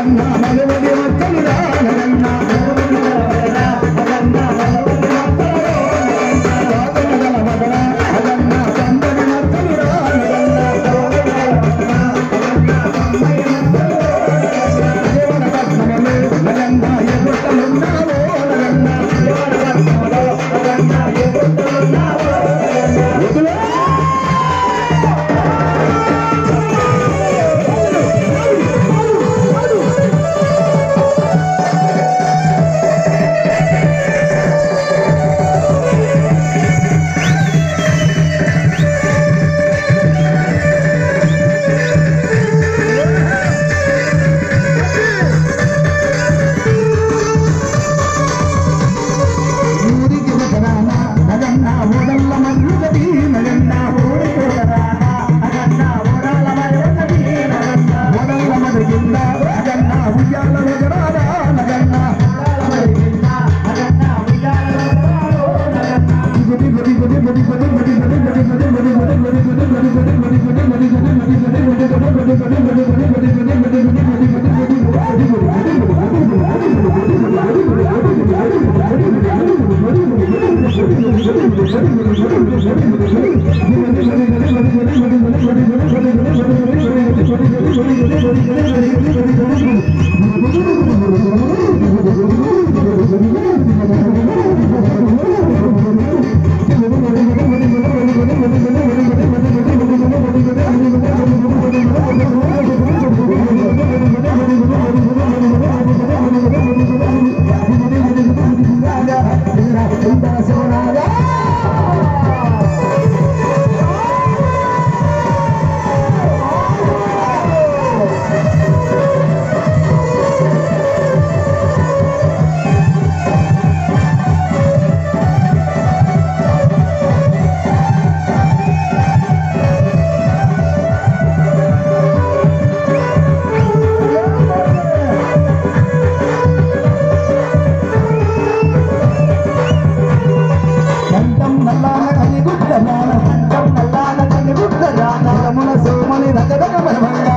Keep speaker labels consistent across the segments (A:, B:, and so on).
A: కంఠం నల్లాన కని గుడ్డరాన కంఠం నల్లాన కని గుడ్డరాన రమున సోమని రగరగ బలభంగ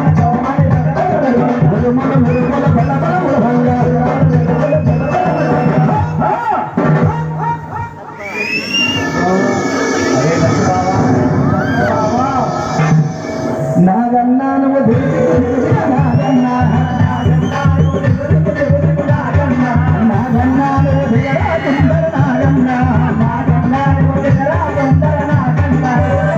A: మురుముల మురుముల బల బల బలభంగ నాగన్నా నువ్వు నాగన్నా నాగన్నా నువ్వు దిగరా సుందర నాగన్నా నాగన్నా నువ్వు దిగరా సుందర నాగన్నా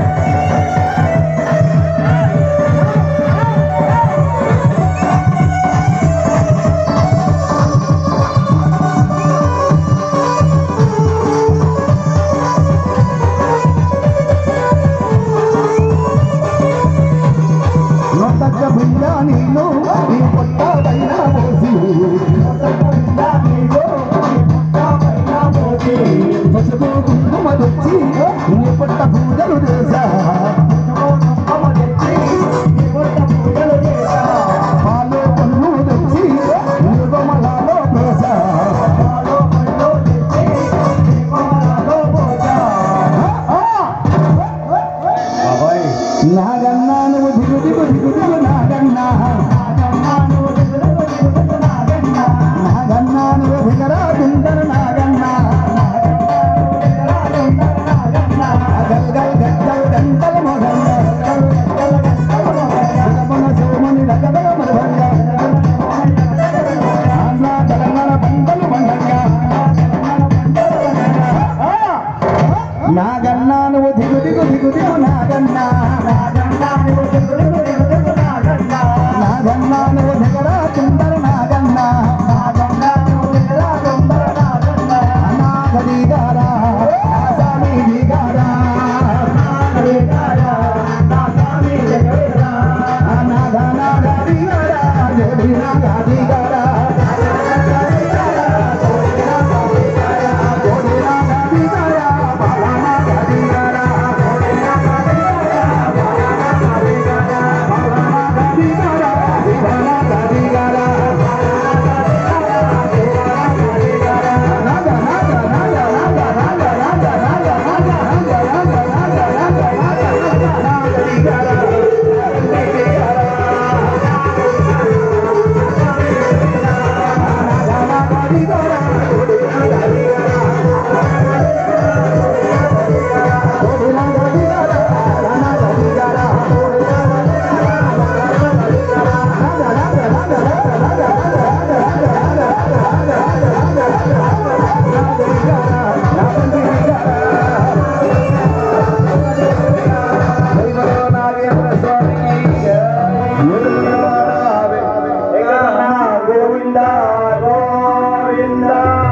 A: నొత్తక్క బిడ్డ నీలో నీ పొట్ట పైన పోసి నొత్తక్క బిడ్డ నీలో నీ పొట్ట పైన పోసి పసుపు కుంకుమ తెచ్చి నీ పొట్ట పూజలు చేశా కుంకుమ తెచ్చి నీ పొట్ట పూజలు చేశా పాలు పళ్ళు తెచ్చి నిర్గమలలో పోసా పాలు పళ్ళు తెచ్చి నిర్గమలలో పోసా నాగన్నా నువ్వు దిగు దిగు దిగు దిగు నాగన్నా నాగన్నా నువ్వు దిగు దిగు దిగు దిగు నాగన్నా నాగన్నా నువ్వు దిగరా సుందర నాగన్నా గల్ గల్ గల్ గంటల మొగన్న గల్ గల్ గంటల మొగన్న రమణ సోమని రగదల మరభంగ ఆంధ్ర తెలంగాణ బండలు బండంగా నాగన్నా నువ్వు దిగు దిగు దిగు దిగు నాగన్నా నాగన్నా నువ్వు దిగు దిగు దిగు దిగు నాగన్నా నాగన్నా నువ్వు దిగరా సుందర నాగన్నా నాగన్నా నువ్వు దిగరా సుందర నాగన్నా నాగది గారా నాసామి గారా నాగది గారా నాసామి గారా నాగ నాగది గారా జోడి నాగది గారా నాగ గోవింద గోవింద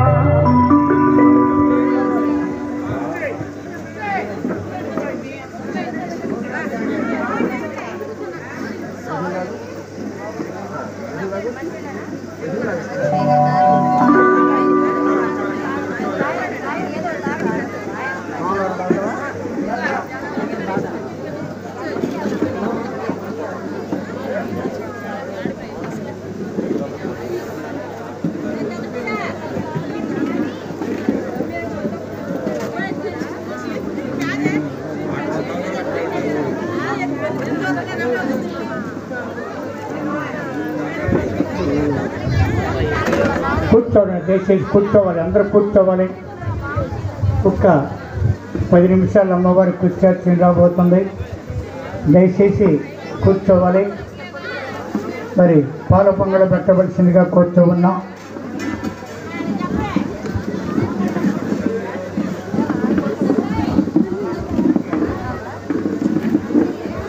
B: కూర్చోవడం దయచేసి కూర్చోవాలి అందరూ కూర్చోవాలి ఒక్క పది నిమిషాలు అమ్మవారి కూర్చోచ్చిన రాబోతుంది దయచేసి కూర్చోవాలి మరి పాల పొంగలు పెట్టవలసిందిగా కూర్చో ఉన్నాం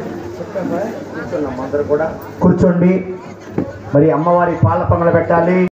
A: అందరూ కూడా కూర్చోండి మరి అమ్మవారి పాల పొంగలు పెట్టాలి